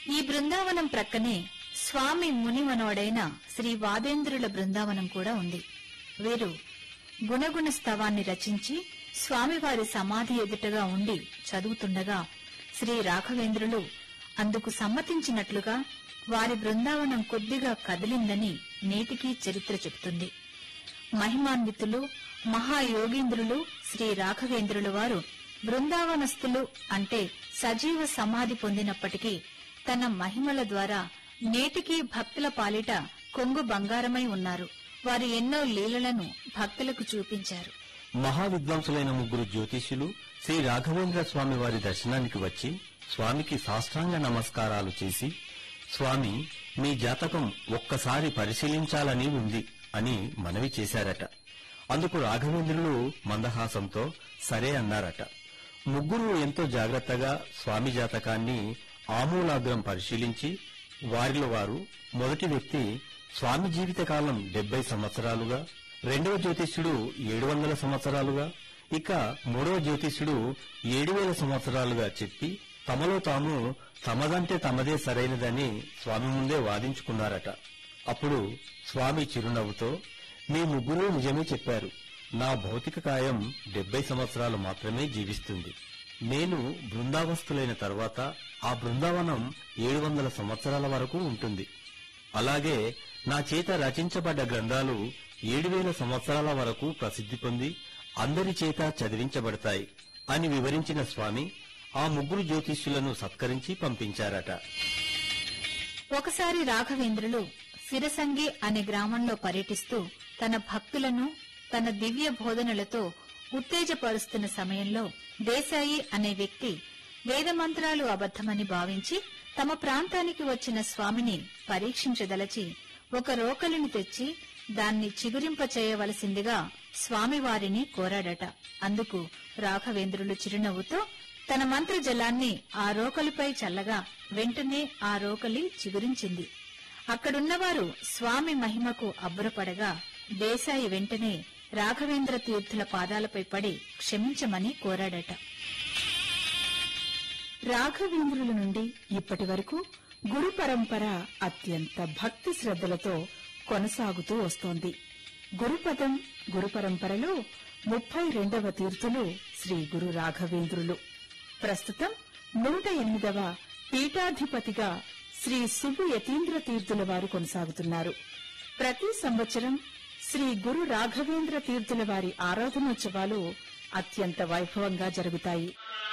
ఈ బృందావనం ప్రక్కనే స్వామి మునిమనోడైన శ్రీ వాదేంద్రుల బృందావనం కూడా ఉంది వీరు గుణగుణ స్తవాన్ని రచించి స్వామివారి సమాధి ఎదుటగా ఉండి చదువుతుండగా శ్రీ రాఘవేంద్రులు అందుకు సమ్మతించినట్లుగా వారి బృందావనం కొద్దిగా కదిలిందని నేటికీ చరిత్ర చెబుతుంది మహిమాన్వితులు మహాయోగీంద్రులు శ్రీ రాఘవేంద్రుల వారు బృందావనస్థులు అంటే సజీవ సమాధి పొందినప్పటికీ తన మహిమల ద్వారా నేటికీ భక్తుల పాలిట కొంగు బంగారమై ఉన్నారు వారు ఎన్నో లీలలను భక్తులకు చూపించారు మహావిద్వాంసులైన ముగ్గురు జ్యోతిష్యులు శ్రీ రాఘవేంద్ర స్వామి వారి దర్శనానికి వచ్చి స్వామికి సాష్టాంగ నమస్కారాలు చేసి స్వామి మీ జాతకం ఒక్కసారి పరిశీలించాలని ఉంది అని మనవి చేశారట అందుకు రాఘవేంద్రులు మందహాసంతో సరే అన్నారట ముగ్గురు ఎంతో జాగ్రత్తగా స్వామి జాతకాన్ని ఆమూలాగ్రం పరిశీలించి వారిలో వారు మొదటి వ్యక్తి స్వామి జీవితకాలం డెబ్బై సంవత్సరాలుగా రెండవ జ్యోతిష్యుడు ఏడు వందల సంవత్సరాలుగా ఇక మూడవ జ్యోతిష్యుడు ఏడు వేల సంవత్సరాలుగా చెప్పి తమలో తాము తమదంటే తమదే సరైనదని స్వామి ముందే వాదించుకున్నారట అప్పుడు స్వామి చిరునవ్వుతో మీ ముగ్గురు నిజమే చెప్పారు నా భౌతిక కాయం డెబ్బై సంవత్సరాలు మాత్రమే జీవిస్తుంది నేను బృందావస్తులైన తర్వాత ఆ బృందావనం ఏడు వందల సంవత్సరాల వరకు ఉంటుంది అలాగే నా చేత రచించబడ్డ గ్రంథాలు ఏడు వేల సంవత్సరాల వరకు ప్రసిద్ధి పొంది అందరి చేత చదివించబడతాయి అని వివరించిన స్వామి ఆ ముగ్గురు జ్యోతిష్యులను సత్కరించి పంపించారట ఒకసారి రాఘవేంద్రులు సిరసంగి అనే గ్రామంలో పర్యటిస్తూ తన భక్తులను తన దివ్య బోధనలతో ఉత్తేజపరుస్తున్న సమయంలో దేశాయి అనే వ్యక్తి వేదమంత్రాలు అబద్దమని భావించి తమ ప్రాంతానికి వచ్చిన స్వామిని పరీక్షించదలచి ఒక రోకలిని తెచ్చి దాన్ని చిగురింప చేయవలసిందిగా స్వామివారిని కోరాడట అందుకు రాఘవేంద్రులు చిరునవ్వుతో తన మంత్ర జలాన్ని ఆ రోకలిపై చల్లగా వెంటనే ఆ రోకలి చిగురించింది అక్కడున్నవారు స్వామి మహిమకు అబ్బురపడగా దేశాయి వెంటనే రాఘవేంద్ర తీర్థుల పాదాలపై పడి క్షమించమని కోరాడట రాఘవేంద్రుల నుండి ఇప్పటి వరకు గురు పరంపర అత్యంత భక్తి శ్రద్ధలతో కొనసాగుతూ వస్తోంది గురుపదం గురు పరంపరలో ముప్పై రెండవ తీర్థులు శ్రీ గురు రాఘవేంద్రులు ప్రస్తుతం నూట ఎనిమిదవ పీఠాధిపతిగా శ్రీ సుబ్బు యతీంద్ర తీర్థుల వారు కొనసాగుతున్నారు ప్రతి సంవత్సరం శ్రీ గురు రాఘవేంద్ర తీర్థుల వారి ఆరాధనోత్సవాలు అత్యంత వైభవంగా జరుగుతాయి